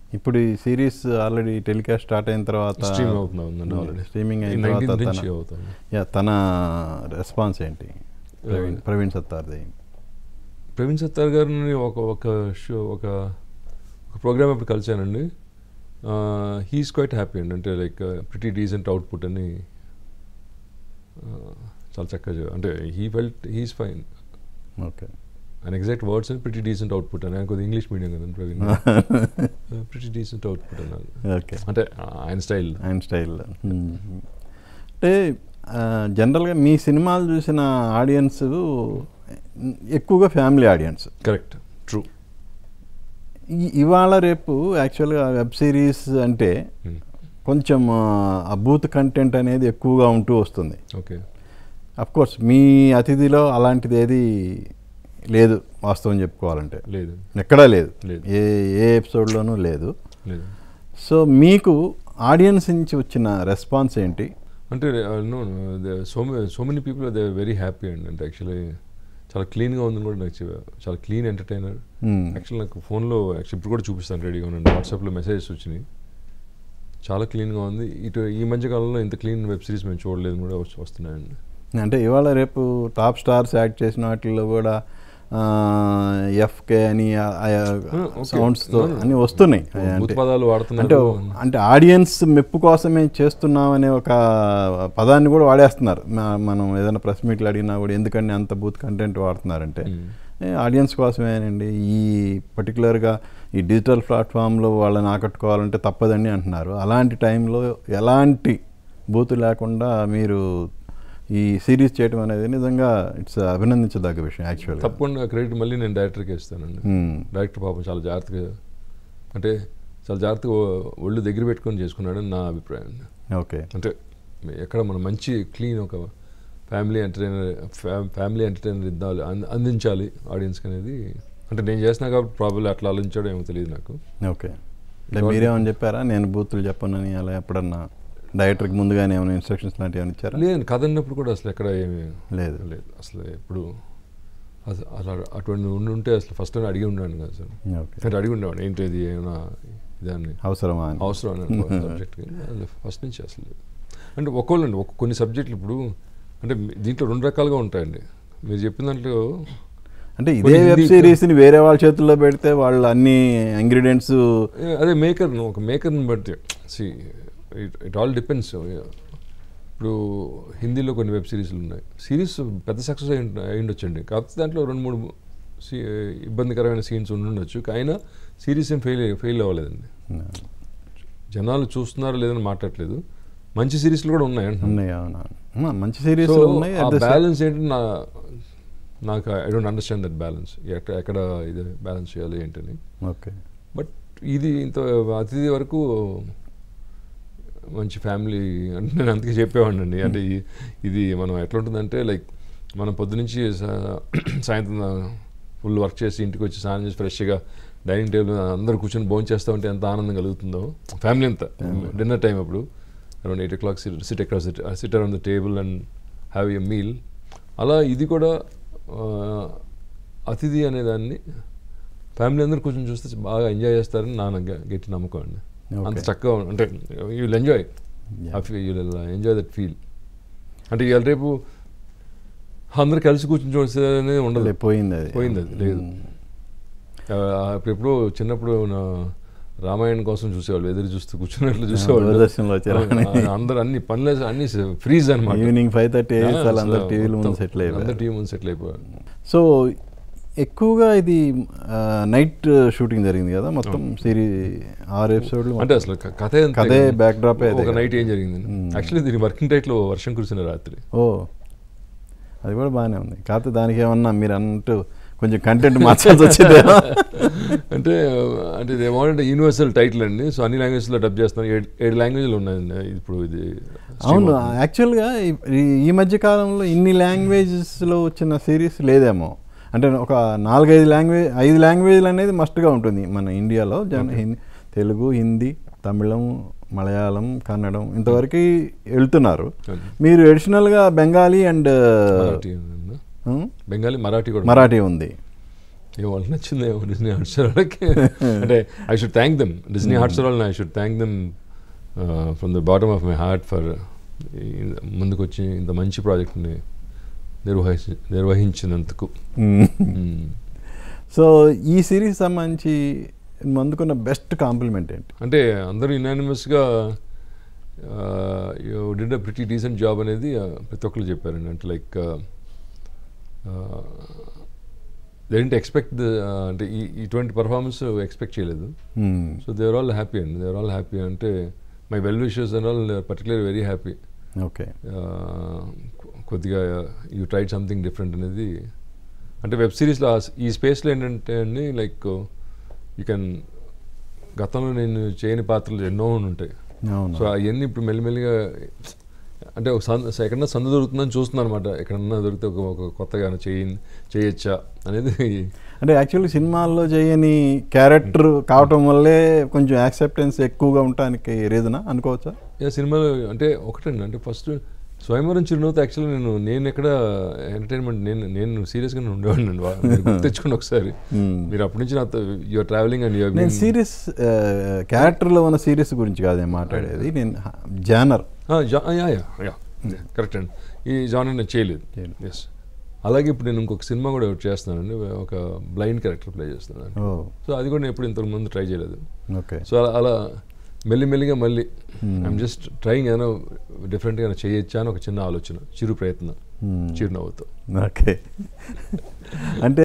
ఇప్పుడు ఈ series already telecast start అయిన తర్వాత స్ట్రీమ్ అవుతుంది ఉందండి ఆల్రెడీ స్ట్రీమింగ్ అయిన నైన్టీన్ తర్వాత నుంచి తన- అవుతుంది యా తన రెస్పాన్స్ ఏంటి ప్రవీణ్ ప్రవీణ్ సత్తార్ది ప్రవీణ్ సత్తార్ గారిని ఒక ఒక షో ఒక ఒక ప్రోగ్రామ్ అప్పుడు కలిశానండి హీఈస్ క్వైట్ హ్యాపీ అండి అంటే లైక్ ప్రిటీ డీసెంట్ అవుట్పుట్ అని uh, చాలా చక్కగా చెప్పారు. అంటే he felt he's fine okay and exact words అని ప్రిటీ డీసెంట్ అవుట్పుట్ అని ఆయన కొద్దిగా ఇంగ్లీష్ మీడియం కదండి ప్రవీణ్ ప్రిటీ డీసెంట్ అవుట్పుట్ అన్నారు ఓకే అంటే ఆయన స్టైల్ ఆయన స్టైల్ అంటే ఆ, జనరల్గా మీ సినిమాలు చూసిన ఆడియన్స్ ఎక్కువగా ఫ్యామిలీ ఆడియన్స్ కరెక్ట్ ట్రూ ఈ- ఇవాళ రేపు యాక్చువల్గా వెబ్ సిరీస్ అంటే కొంచెం ఆ బూత్ కంటెంట్ అనేది ఎక్కువగా ఉంటూ వస్తుంది ఓకే అఫ్ కోర్స్ మీ అతిథిలో అలాంటిది ఏది లేదు వాస్తవం చెప్పుకోవాలంటే లేదు ఎక్కడా లేదు లేదు. ఏ ఏ ఎపిసోడ్లోనూ లేదు లేదు సో మీకు ఆడియన్స్ నుంచి వచ్చిన రెస్పాన్స్ ఏంటి అంటే no so so many people they very happy అండి అంటే యాక్చువల్లీ చాలా క్లీన్గా ఉందని కూడా నాకు చె- చాలా క్లీన్ ఎంటర్టైనర్ Hmm. యాక్చువల్ నాకు ఫోన్లో యాక్చువల్ ఇప్పుడు కూడా చూపిస్తాను రెడీగా ఉన్నాను వాట్సాప్లో మెసేజెస్ వచ్చినాయి చాలా క్లీన్గా ఉంది ఇటు ఈ మధ్య కాలంలో ఇంత క్లీన్ వెబ్ సిరీస్ మేము చూడలేదు కూడా వస్తు- వస్తున్నాయండి అంటే ఇవాళ రేపు టాప్ స్టార్స్ యాక్ట్ చేసిన వాటిల్లో కూడా ఎఫ్కే అని okay. సౌండ్స్తో No, no. అన్ని వస్తున్నాయి భూత అంటే పదాలు అంటే వాడుతున్నారు అంటే ఆడియన్స్ మెప్పు కోసమే చేస్తున్నాం అనే ఒక పదాన్ని కూడా వాడేస్తున్నారు మా- మనం ఏదైనా ప్రెస్ మీట్లు అడిగినా కూడా ఎందుకండి అంత బూత్ కంటెంట్ వాడుతున్నారంటే Hmm. ఏ, ఆడియన్స్ కోసమేనండి ఈ పర్టికులర్గా ఈ డిజిటల్ ప్లాట్ఫామ్లో వాళ్ళని ఆకట్టుకోవాలంటే తప్పదండి అంటున్నారు అలాంటి టైంలో ఎలాంటి బూతు లేకుండా మీరు ఈ సిరీస్ చేయడం అనేది నిజంగా ఇట్స్ అభినందించదగ్గ విషయం యాక్చువల్గా తప్పకుండా క్రెడిట్ మళ్ళీ నేను డైరెక్టర్కి ఇస్తానండి డైరెక్టర్ పాపం చాలా జాగ్రత్తగా అంటే చాలా జాగ్రత్తగా ఒ- ఒళ్ళు దగ్గర పెట్టుకొని చేసుకున్నాడని నా అభిప్రాయం అండి ఓకే అంటే ఎక్కడ మనం మంచి క్లీన్ ఒక ఫ్యామిలీ ఎంటర్టైనర్ ఫ్యామిలీ ఎంటర్టైనర్ ఇద్దాలి అంద- అందించాలి ఆడియన్స్కి అనేది అంటే నేను చేసినా కాబట్టి ప్రాబ్లం అట్లా ఆలోచించాడో ఏమో తెలియదు నాకు ఓకే అంటే మీరేమని చెప్పారా నేను బూతులు చెప్పనని అలా ఎప్పుడన్నా డైరెక్టర్కి ముందుగానే ఏమైనా ఇన్స్ట్రక్షన్స్ లాంటివి ఏమైనా ఇచ్చారా లేదు కథ అన్నప్పుడు కూడా అసలు ఎక్కడ ఏమి లేదు. లేదు అసలు ఎప్పుడు అసలు అలా అటువంటి ఉండి ఉంటే అసలు ఫస్ట్ టైం అడిగి ఉన్నాను కదా సార్ ఓకే అంటే అడిగి ఉండేవాడు ఏంటి ఇది ఏమైనా ఇదాన్ని అవసరమా అని అవసరం అని సబ్జెక్ట్ ఫస్ట్ నుంచి అసలు అంటే ఒక్కోళ్ళండి ఒక కొన్ని సబ్జెక్టులు ఇప్పుడు అంటే మీ- దీంట్లో రెండు రకాలుగా ఉంటాయండి మీరు చెప్పిన దాంట్లో అంటే ఇదే కొన్ని వెబ్ హిందీ- సిరీస్ని వేరే వాళ్ళ చేతుల్లో పెడితే వాళ్ళు అన్ని ఇంగ్రీడియంట్స్ ఏ, అదే మేకర్ను ఒక మేకర్ని బట్టి see it it all depends ఇప్పుడు హిందీలో కొన్ని వెబ్ సిరీస్లు ఉన్నాయి సిరీస్ పెద్ద సక్సెస్ అయి ఉండ- అయి ఉండొచ్చండి కాకపోతే దాంట్లో రెండు మూడు సి- ఇబ్బందికరమైన సీన్స్ ఉండుండొచ్చు అయినా సిరీస్ ఏం ఫెయిల్ ఫెయిల్ అవ్వలేదండి జనాలు చూస్తున్నారో లేదని మాట్లాడలేదు మంచి సిరీస్లు కూడా ఉన్నాయి అంటున్నాను. ఉన్నాయి అవునా అమ్మా, మంచి సిరీస్ సో ఉన్నాయి ఆ at the same- బ్యాలెన్స్ ఏంటి నా నాకు I don't understand that balance ఎక్కడ ఎక్కడ ఇది బ్యాలెన్స్ చేయాలి ఏంటని ఓకే బట్ ఇది ఇంత అతిథి వరకు మంచి ఫ్యామిలీ అంటే నేను అందుకే చెప్పేవాడిని అండి అంటే ఈ- ఇది మనం ఎట్లా ఉంటుందంటే లైక్ మనం పొద్దునుంచి సా- సాయంత్రం ఫుల్ వర్క్ చేసి ఇంటికి వచ్చి స్నానం చేసి ఫ్రెష్గా డైనింగ్ టేబుల్ మీద అందరూ కూర్చొని భోజనం చేస్తూ ఉంటే ఎంత ఆనందం కలుగుతుందో ఫ్యామిలీ అంతా డిన్నర్ టైం అప్పుడు around eight o'clock sit across sit around the table and have a meal అలా ఇది కూడా ఆ, అతిథి అనేదాన్ని ఫ్యామిలీ అందరూ కూర్చొని చూస్తే బాగా ఎంజాయ్ చేస్తారని నా గ- గట్టి నమ్మకం అండి Okay. అంత చక్కగా ఉం- అంటే you will enjoy Yeah. You will enjoy that feel అంటే ఇవాళ రేపు అందరు కలిసి కూర్చొని చూస్తే అనేది ఉండదు లే, పోయింది అది పోయింది అది, లేదు. మ్మ్. ఆ, అప్పుడు ఎప్పుడో చిన్నప్పుడు నా రామాయణం కోసం చూసేవాళ్ళు ఎదురు చూస్తూ కూర్చున్నట్లు చూసేవాళ్ళు దూరదర్శన్లో వచ్చారు. ఆ, అందరు అన్ని పనులు అన్ని ఫ్రీజ్ అనమాట ఈవినింగ్ ఫైవ్ థర్టీ అసలు అందరు టీవీల ముందు సెటిల్ అందరు అయిపోయారు టీవీ ముందు సెటిల్ అయిపోయారు సో ఎక్కువగా ఇది నైట్ షూటింగ్ జరిగింది కదా మొత్తం సిరీస్ ఆరు ఎపిసోడ్లు అంటే అసలు క- కథ ఎంత కథే కదా? backdrop ఏ అదే ఒక కదా. నైట్ ఏం జరిగింది మ్మ్. యాక్చువల్లీ దీని వర్కింగ్ టైట్లో వర్షం కురిసిన రాత్రి ఓ అది కూడా బాగానే ఉంది కాకపోతే దానికి ఏమన్నా మీరు అన్నట్టు కొంచెం కంటెంట్ మార్చాల్సి వచ్చింది అంటే అంటే ఇది ఏమంటే యూనివర్సల్ టైటిల్ అండి సో అన్ని లాంగ్వేజ్లో డబ్ చేస్తున్నారు ఏడు ఏడు లాంగ్వేజ్లు ఉన్నాయండి ఇప్పుడు ఇది అవును యాక్చువల్గా ఈ- ఈ మధ్య కాలంలో ఇన్ని లాంగ్వేజెస్లో వచ్చిన సిరీస్ లేదేమో అంటే ఒక నాలుగైదు లాంగ్వేజ్ ఐదు లాంగ్వేజ్లు అనేది మస్ట్గా ఉంటుంది మన ఇండియాలో జన హిందీ తెలుగు హిందీ తమిళం మలయాళం కన్నడం ఇంతవరకు వెళ్తున్నారు అవును. మీరు ఎడిషనల్గా బెంగాలీ అండ్ మరాఠీ ఉందా? బెంగాలీ మరాఠీ కూడా మరాఠీ ఉంది ఏ వాళ్ళకి నచ్చింది డిస్నీ హాట్స్టార్ వాళ్ళకి అంటే I should thank them Disney Hotstar వాళ్ళని I should thank them from the bottom of my heart for ముందుకు వచ్చి ఇంత మంచి ప్రాజెక్ట్ని నిర్వహించి నిర్వహించినందుకు Mm. సో ఈ సిరీస్ సంబంధించి నువ్వు అందుకున్న బెస్ట్ కాంప్లిమెంట్ ఏంటి అంటే అందరూ యునానిమస్గా you did a pretty decent job అనేది uh, ప్రతి ఒక్కరు చెప్పారండి అంటే లైక్ దేంట్ ఎక్స్పెక్ట్ అంటే ఈ ఇటువంటి పర్ఫార్మెన్స్ ఎక్స్పెక్ట్ చేయలేదు Hmm. So they were all happy అండి దేవర్ ఆల్ హ్యాపీ అంటే my well wishes and all particular very happy okay కొద్దిగా యూ ట్రైడ్ సంథింగ్ డిఫరెంట్ అనేది అంటే వెబ్ సిరీస్లో ఈ స్పేస్లో ఏంటంటే అండి లైక్ యూ కెన్ గతంలో నేను చేయని పాత్రలు ఎన్నో ఉంటాయి అవును సో అవన్నీ ఇప్పుడు మెల్లిమెల్లిగా అంటే ఒక సంద ఎక్కడన్నా సందు దొరుకుతుందని చూస్తున్నాను అనమాట ఎక్కడన్నా దొరికితే ఒక ఒక కొత్తగా చేయ చేయొచ్చా అనేది అంటే యాక్చువల్లీ సినిమాల్లో చేయని క్యారెక్టర్ కావటం వల్లే కొంచెం యాక్సెప్టెన్స్ ఎక్కువగా ఉండటానికి రీజనా అనుకోవచ్చా యా సినిమాలో అంటే ఒకటండి అంటే ఫస్ట్ స్వయంవరం చిరునవ్వుతో యాక్చువల్లీ నేను నేను ఎక్కడ ఎంటర్టైన్మెంట్ నేను నేను సీరియస్గానే ఉండేవాడిని అండి వా- మీరు గుర్తు తెచ్చుకోండి ఒకసారి Hmm. మీరు అప్పటి నుంచి నాతో యూఆర్ ట్రావెలింగ్ అండ్ యూఆర్ నేను సిరీస్ క్యారెక్టర్లో ఉన్న సిరీస్ గురించి కాదు నేను మాట్లాడేది నేను genre yeah yeah yeah correct అండి ఈ జాన్ నేను చేయలేదు చేయలేదు. ఎస్ అలాగే ఇప్పుడు నేను ఇంకొక సినిమా కూడా ఒకటి చేస్తున్నానండి ఒక బ్లైండ్ క్యారెక్టర్ ప్లే చేస్తున్నాను ఓ సో అది కూడా నేను ఎప్పుడు ఇంతకు ముందు ట్రై చేయలేదు ఓకే సో అలా అలా మెల్లిమెల్లిగా మళ్ళీ ఐఎమ్ జస్ట్ ట్రయింగ్ ఏదైనా డిఫరెంట్గా చేయొచ్చా అని ఒక చిన్న ఆలోచన చిరు ప్రయత్నం Hmm. చిరునవ్వుతో ఓకే అంటే